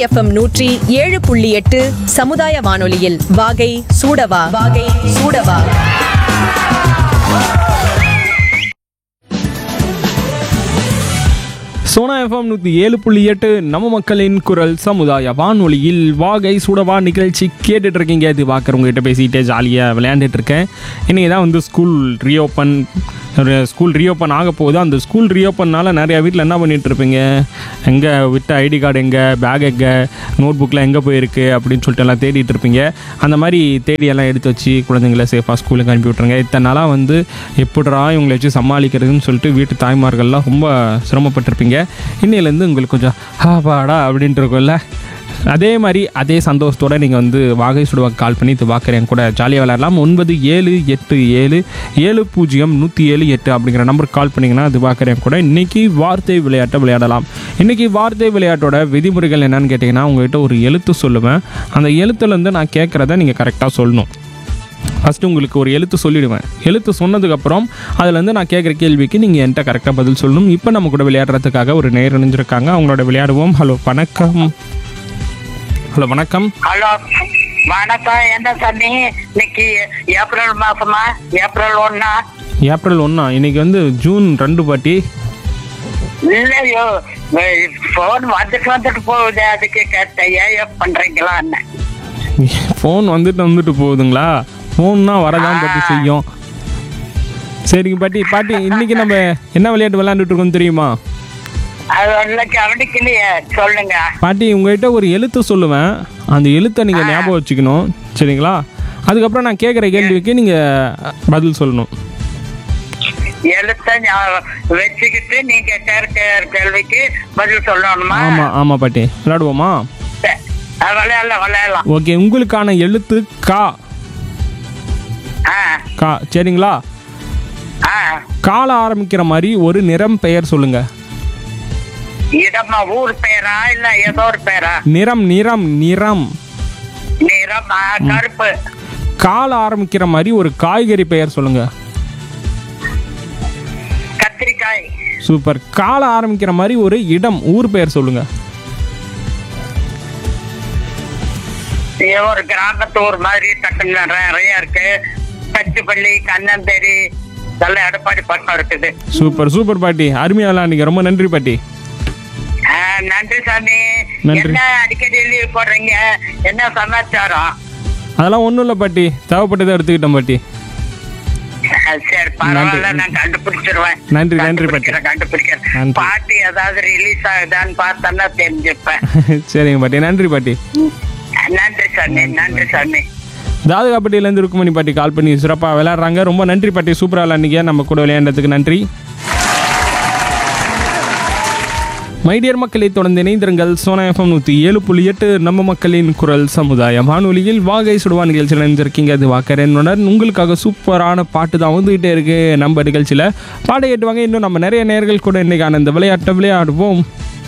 FM நூற்றி ஏழு புள்ளி எட்டு சமுதாய வானொலியில் வாகை சூடவா வாகை சூடவா சோனா எஃப்எம் நூற்றி ஏழு புள்ளி எட்டு நம்ம மக்களின் குரல் சமுதாய வானொலியில் வாகை சுடவா நிகழ்ச்சி கேட்டுட்டு இருக்கீங்க இது பார்க்குறவங்ககிட்ட பேசிக்கிட்டே ஜாலியாக விளையாண்டுட்டு இருக்கேன் இன்றைக்கி தான் வந்து ஸ்கூல் ரீஓப்பன் ஸ்கூல் ரீஓப்பன் ஆக போகுது அந்த ஸ்கூல் ரீஓப்பன்னால நிறையா வீட்டில் என்ன பண்ணிட்டு இருப்பீங்க எங்கே விட்ட ஐடி கார்டு எங்கே பேக் எங்கே நோட் புக்கில் எங்கே போயிருக்கு அப்படின்னு சொல்லிட்டு எல்லாம் தேடிட்டு இருப்பீங்க அந்த மாதிரி தேடி எல்லாம் எடுத்து வச்சு குழந்தைங்கள சேஃபாக ஸ்கூலுக்கு அனுப்பி விட்ருங்க இத்தனை நாளாக வந்து எப்படிடா இவங்களை வச்சு சமாளிக்கிறதுன்னு சொல்லிட்டு வீட்டு தாய்மார்கள்லாம் ரொம்ப சிரமப்பட்டிருப்பீங்க இன்னையிலேருந்து உங்களுக்கு கொஞ்சம் ஹாபாடா அப்படின்ட்டு இருக்கும்ல அதே மாதிரி அதே சந்தோஷத்தோட நீங்கள் வந்து வாகை சுடுவாக்கு கால் பண்ணி இது பார்க்குறேன் கூட ஜாலியாக விளையாடலாம் ஒன்பது ஏழு எட்டு ஏழு ஏழு பூஜ்ஜியம் நூற்றி ஏழு எட்டு அப்படிங்கிற நம்பருக்கு கால் பண்ணிங்கன்னா அது பார்க்குறேன் கூட இன்றைக்கி வார்த்தை விளையாட்டை விளையாடலாம் இன்றைக்கி வார்த்தை விளையாட்டோட விதிமுறைகள் என்னன்னு கேட்டிங்கன்னா உங்கள்கிட்ட ஒரு எழுத்து சொல்லுவேன் அந்த எழுத்துலேருந்து நான் கேட்குறத நீங்கள் கரெக்டாக சொல்லணும் ஃபஸ்ட்டு உங்களுக்கு ஒரு எழுத்து சொல்லிடுவேன் எழுத்து சொன்னதுக்கப்புறம் அதுலேருந்து நான் கேட்குற கேள்விக்கு நீங்கள் என்கிட்ட கரெக்டாக பதில் சொல்லணும் இப்போ நம்ம கூட விளையாடுறதுக்காக ஒரு நேர் இணைஞ்சிருக்காங்க அவங்களோட விளையாடுவோம் ஹலோ வணக்கம் ஹலோ வணக்கம் ஹலோ வணக்கம் என்ன சாமி இன்னைக்கு ஏப்ரல் மாசமா ஏப்ரல் ஒண்ணா ஏப்ரல் ஒன்றா இன்னைக்கு வந்து ஜூன் ரெண்டு பாட்டி இல்லையோ போன் வந்துட்டு வந்துட்டு போகுது அதுக்கு கேட்டேன் ஏன் பண்றீங்களா என்ன ஃபோன் வந்துட்டு வந்துட்டு போகுதுங்களா ஃபோன்னா வரதான் பாட்டி செய்யும் சரிங்க பாட்டி பாட்டி இன்னைக்கு நம்ம என்ன விளையாட்டு விளையாண்டுட்டு இருக்கோம் தெரியுமா அது ஒன்றும் கவனிக்கலையே சொல்லுங்க பாட்டி உங்கள்கிட்ட ஒரு எழுத்து சொல்லுவேன் அந்த எழுத்தை நீங்கள் ஞாபகம் வச்சுக்கணும் சரிங்களா அதுக்கப்புறம் நான் கேட்குற கேள்விக்கு நீங்கள் பதில் சொல்லணும் எழுத்த ஞா- வச்சுக்கிட்டு நீங்க கேட்கிற கேள்விக்கு பதில் சொல்லணுமா ஆமாம் ஆமாம் பாட்டி விளையாடுவோமா சரி. அது விளையாடலாம் விளையாடலாம் ஓகே உங்களுக்கான எழுத்து கா ஆ கா சரிங்களா ஆ கால ஆரம்பிக்கிற மாதிரி ஒரு நிறம் பெயர் சொல்லுங்க இடமா ஊர் பேரா இல்ல ஏதோ ஒரு பேரா நிறம் நிறம் நிறம் நிறம் ஆ, கருப்பு கால ஆரம்பிக்கிற மாதிரி ஒரு காய்கறி பெயர் சொல்லுங்க கத்திரிக்காய் சூப்பர் கால ஆரம்பிக்கிற மாதிரி ஒரு இடம் ஊர் பெயர் சொல்லுங்க இது ஒரு கிராமத்து ஊர் மாதிரி டக்குன்னு நிறைய இருக்கு பச்சுப்பள்ளி கண்ணந்தேரி இதெல்லாம் எடப்பாடி பக்கம் இருக்குது சூப்பர் சூப்பர் பாட்டி அருமையா விளையாண்டீங்க ரொம்ப நன்றி பாட்டி ஆ, நன்றி சாமி நன்றி. என்ன அடிக்கடி லீவ் போடுறீங்க என்ன சமாச்சாரம் அதெல்லாம் ஒன்றும் இல்லை பாட்டி தேவைப்பட்டதை எடுத்துக்கிட்டேன் பாட்டி ஆ, சரி பரவாயில்ல நான் கண்டுபிடிச்சிருவேன் நன்றி, நன்றி, பாட்டி. கண்டுபிடிக்கிறேன், கண்டுபிடிக்கிறேன் நன்றி. பாட்டு ஏதாவது ரிலீஸ் ஆகுதான்னு பார்த்தோன்னா தெரிஞ்சுப்பேன் சரிங்க பாட்டி நன்றி பாட்டி நன்றி சாமி நன்றி சாமி தாதுகாப்பட்டியிலேருந்து ருக்குமணி பாட்டி கால் பண்ணி சிறப்பாக விளையாடுறாங்க ரொம்ப நன்றி பாட்டி சூப்பராக விளையாண்டிங்க நம்ம கூட விளையாண்டதுக்கு நன்றி மைடியர் மக்களை தொடர்ந்து இணைந்திருங்கள் சோனா எஃப்எம் நூற்றி ஏழு புள்ளி எட்டு நம்ம மக்களின் குரல் சமுதாய வானொலியில் வாகை சுடுவா நிகழ்ச்சியில் இணைஞ்சிருக்கீங்க அது வாக்கரனுடன் உங்களுக்காக சூப்பரான பாட்டு தான் வந்துகிட்டே இருக்கு நம்ம நிகழ்ச்சியில் பாட்டை கேட்டுவாங்க இன்னும் நம்ம நிறைய நேர்கள் கூட இன்னைக்கான இந்த விளையாட்டை விளையாடுவோம்